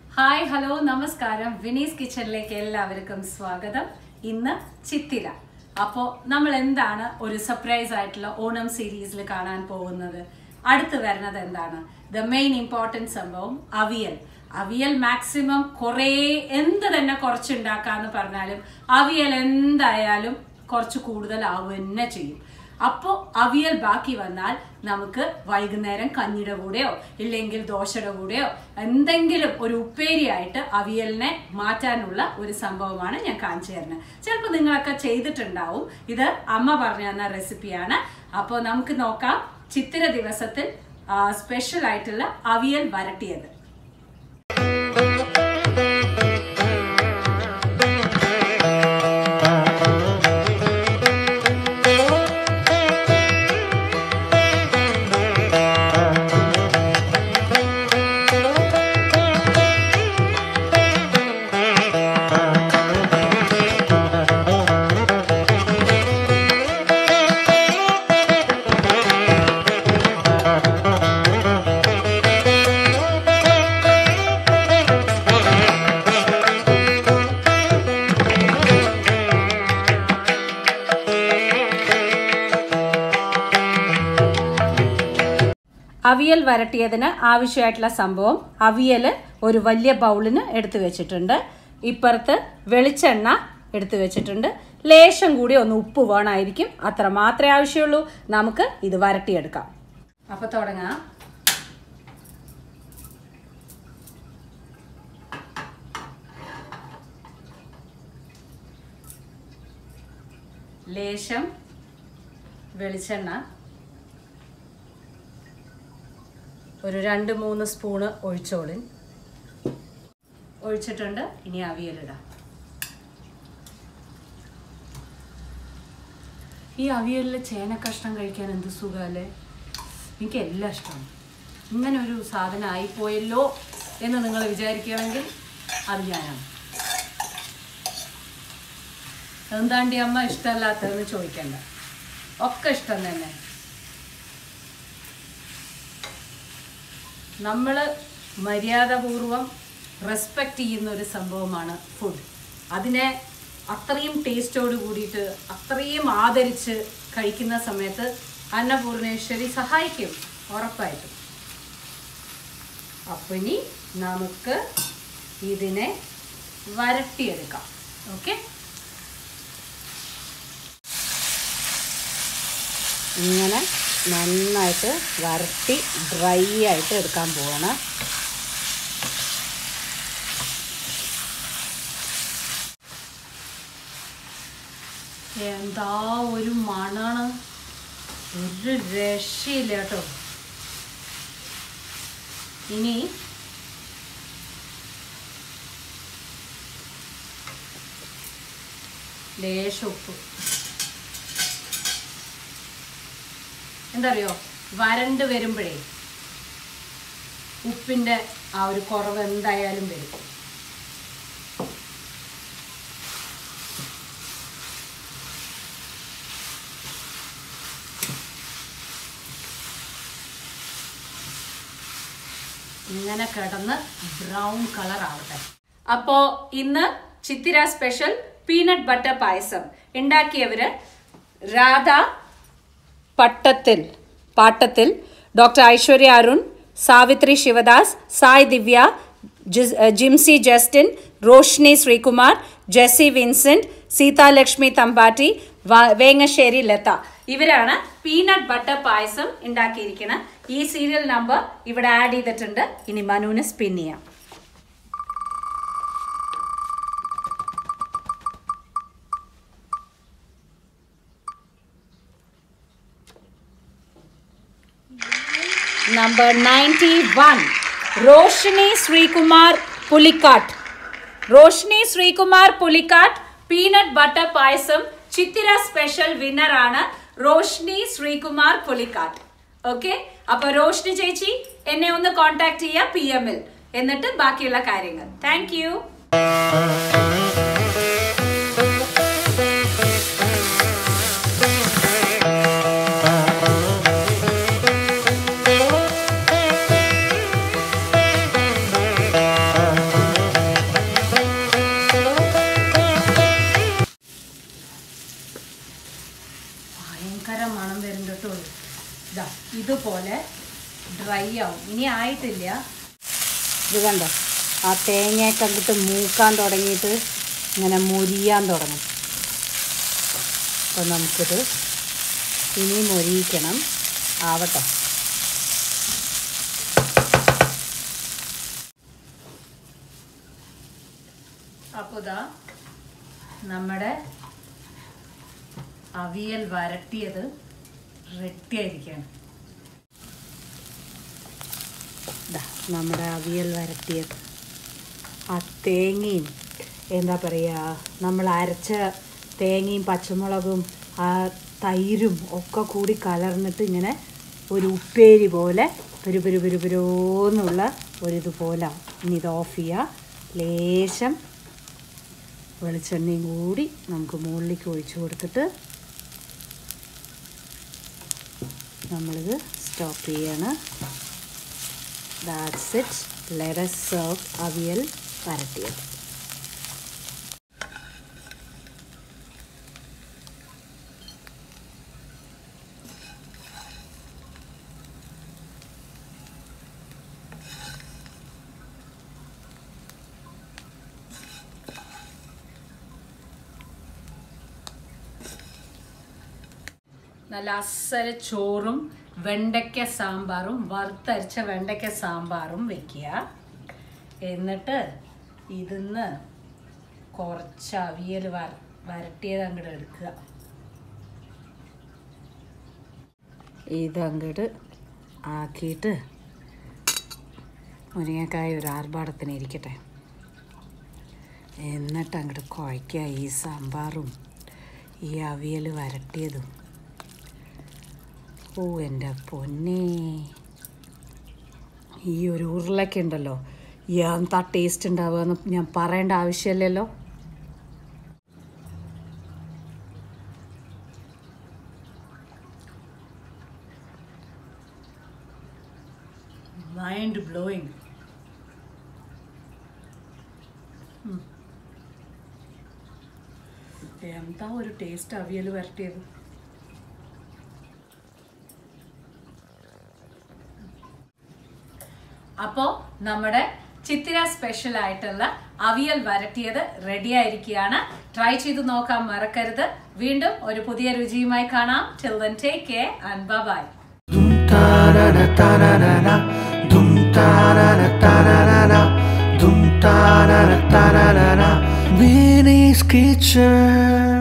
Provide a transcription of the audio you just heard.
Hi hello നമസ്കാരം വിനീസ് കിച്ചണിലേക്ക് എല്ലാവർക്കും സ്വാഗതം ഇന്ന് ചിത്തിര അപ്പോൾ നമ്മൾ എന്താണ് ഒരു സർപ്രൈസ് ആയിട്ടുള്ള ഓണം സീരീസിൽ കാണാൻ പോകുന്നത് അടുത്ത് വരുന്നത് എന്താണ് ദ മെയിൻ ഇമ്പോർട്ടൻറ്റ് സംഭവം അവിയൽ അവിയൽ മാക്സിമം കുറേ എന്ത് തന്നെ കുറച്ചുണ്ടാക്കാന്ന് പറഞ്ഞാലും അവിയൽ എന്തായാലും കുറച്ച് കൂടുതൽ ആവുക തന്നെ ചെയ്യും അപ്പോൾ അവിയൽ ബാക്കി വന്നാൽ നമുക്ക് വൈകുന്നേരം കഞ്ഞിയുടെ കൂടെയോ ഇല്ലെങ്കിൽ ദോശയുടെ കൂടെയോ എന്തെങ്കിലും ഒരു ഉപ്പേരിയായിട്ട് അവിയലിനെ മാറ്റാനുള്ള ഒരു സംഭവമാണ് ഞാൻ കാണിച്ചു തരുന്നത് ചിലപ്പോൾ നിങ്ങളൊക്കെ ചെയ്തിട്ടുണ്ടാവും ഇത് അമ്മ പറഞ്ഞു തന്ന റെസിപ്പിയാണ് അപ്പോൾ നമുക്ക് നോക്കാം ചിത്തിര ദിവസത്തിൽ സ്പെഷ്യൽ ആയിട്ടുള്ള അവിയൽ വരട്ടിയത് അവിയൽ വരട്ടിയതിന് ആവശ്യമായിട്ടുള്ള സംഭവം അവിയൽ ഒരു വലിയ ബൗളിന് എടുത്തു വെച്ചിട്ടുണ്ട് ഇപ്പുറത്ത് വെളിച്ചെണ്ണ എടുത്തു വെച്ചിട്ടുണ്ട് ലേശം കൂടി ഒന്ന് ഉപ്പ് വേണമായിരിക്കും അത്ര മാത്രമേ ആവശ്യമുള്ളൂ നമുക്ക് ഇത് വരട്ടിയെടുക്കാം അപ്പൊ തുടങ്ങാം ലേശം വെളിച്ചെണ്ണ ഒരു രണ്ട് മൂന്ന് സ്പൂണ് ഒഴിച്ചോളിൻ ഒഴിച്ചിട്ടുണ്ട് ഇനി അവിയലിടാം ഈ അവിയലിൽ ചേന കഷ്ണം കഴിക്കാൻ എന്ത് സുഖമല്ലേ എനിക്ക് എല്ലാം ഇഷ്ടമാണ് ഇങ്ങനെ ഒരു സാധനം ആയിപ്പോയല്ലോ എന്ന് നിങ്ങൾ വിചാരിക്കുകയാണെങ്കിൽ അത് ഞാനാണ് എന്താണ്ടി അമ്മ ഇഷ്ടമല്ലാത്തതെന്ന് ചോദിക്കണ്ട ഒക്കെ ഇഷ്ടം തന്നെ നമ്മൾ മര്യാദപൂർവം റെസ്പെക്റ്റ് ചെയ്യുന്ന ഒരു സംഭവമാണ് ഫുഡ് അതിനെ അത്രയും ടേസ്റ്റോട് കൂടിയിട്ട് അത്രയും ആദരിച്ച് കഴിക്കുന്ന സമയത്ത് അന്നപൂർണേശ്വരി സഹായിക്കും ഉറപ്പായിട്ടും അപ്പം ഇനി നമുക്ക് ഇതിനെ വരട്ടിയെടുക്കാം ഓക്കെ ഇങ്ങനെ നന്നായിട്ട് വരട്ടി ഡ്രൈ ആയിട്ട് എടുക്കാൻ പോവാണ് എന്താ ഒരു മണാണ് ഒരു രക്ഷയില്ല കേട്ടോ ഇനി ലേശം ഉപ്പ് എന്താ അറിയോ വരണ്ട് വരുമ്പോഴേ ഉപ്പിൻ്റെ ആ ഒരു കുറവ് എന്തായാലും വരും ഇങ്ങനെ കിടന്ന് ബ്രൗൺ കളർ ആവട്ടെ അപ്പോ ഇന്ന് Chithira special peanut butter payasam ഉണ്ടാക്കിയവര് രാധ പട്ടത്തിൽ പാട്ടത്തിൽ ഡോക്ടർ ഐശ്വര്യ അരുൺ സാവിത്രി ശിവദാസ് സായ് ദിവ്യ ജിസ്- Jimsy Justin Roshni Sreekumar Jessy Vincent Seethalakshmi Thampatty വ- വേങ്ങശ്ശേരി ലത ഇവരാണ് പീനട്ട് ബട്ടർ പായസം ഉണ്ടാക്കിയിരിക്കുന്നത് ഈ സീരിയൽ നമ്പർ ഇവിടെ ആഡ് ചെയ്തിട്ടുണ്ട് ഇനി മനുവിന് സ്പിൻ ചെയ്യാം number 91 roshni srikumar pulikat roshni srikumar pulikat peanut butter payasam Chithira special winner ആണ് റോഷ്നി ശ്രീകുമാർ പുലിക്കാട്ട് ഓക്കെ അപ്പൊ റോഷ്നി ചേച്ചി എന്നെ ഒന്ന് കോണ്ടാക്ട് ചെയ്യുക പി എമ്മിൽ എന്നിട്ട് ബാക്കിയുള്ള കാര്യങ്ങൾ താങ്ക് യു ഇനി ആയിട്ടില്ല ഇത് കണ്ടോ ആ തേങ്ങയൊക്കെ അങ്ങോട്ട് മൂക്കാൻ തുടങ്ങിയിട്ട് ഇങ്ങനെ മുരിയാൻ തുടങ്ങും അപ്പം നമുക്കിത് ഇനി മൊരിയിക്കണം ആവട്ടെ അപ്പോൾ ഇതാ നമ്മുടെ അവിയൽ വരട്ടിയത് റെഡിയായിരിക്കുകയാണ് ദാ നമ്മുടെ അവിയൽ വരട്ടിയത് ആ തേങ്ങയും എന്താ പറയുക നമ്മൾ അരച്ച തേങ്ങയും പച്ചമുളകും ആ തൈരും ഒക്കെ കൂടി കലർന്നിട്ട് ഇങ്ങനെ ഒരു ഉപ്പേരി പോലെ പെരു പെരു പെരു പെരോന്നുള്ള ഒരിതുപോലെ ഇനി ഇത് ഓഫ് ചെയ്യുക ലേശം വെളിച്ചെണ്ണയും കൂടി നമുക്ക് മുകളിലേക്ക് ഒഴിച്ചു കൊടുത്തിട്ട് നമ്മളിത് സ്റ്റോപ്പ് ചെയ്യാണ് that's it let's serve avial വരട്ടിയത് നല്ല അസല ചോറും വെണ്ടയ്ക്ക സാമ്പാറും വറുത്തരച്ച വെണ്ടയ്ക്ക സാമ്പാറും വെക്കുക എന്നിട്ട് ഇതിന്ന് കുറച്ച് അവിയൽ വര വരട്ടിയത് അങ്ങോട്ട് എടുക്കുക ഇതങ്ങോട്ട് ആക്കിയിട്ട് മുരിങ്ങക്കായ ഒരു ആർഭാടത്തിന് ഇരിക്കട്ടെ എന്നിട്ട് അങ്ങോട്ട് കുഴയ്ക്കുക ഈ സാമ്പാറും ഈ അവിയൽ വരട്ടിയതും ഓ എൻ്റെ പൊന്നേ ഈ ഒരു ഉരുളൊക്കെ ഉണ്ടല്ലോ എന്താ ടേസ്റ്റ് ഉണ്ടാവുക എന്ന് ഞാൻ പറയേണ്ട ആവശ്യമില്ലല്ലോ മൈൻഡ് ബ്ലോയിങ് എന്താ ഒരു ടേസ്റ്റ് അവിയൽ വരട്ടിയത് അപ്പോൾ നമ്മുടെ ചിത്തിര സ്പെഷ്യൽ ആയിട്ടുള്ള അവിയൽ വരട്ടിയത് റെഡി ആയിരിക്കുകയാണ് ട്രൈ ചെയ്ത് നോക്കാൻ മറക്കരുത് വീണ്ടും ഒരു പുതിയ രുചിയുമായി കാണാം till then take care and bye Dum ta na na ta na na na. Dum ta na na ta na na na. Dum ta na na ta na na na. Vinny's Kitchen.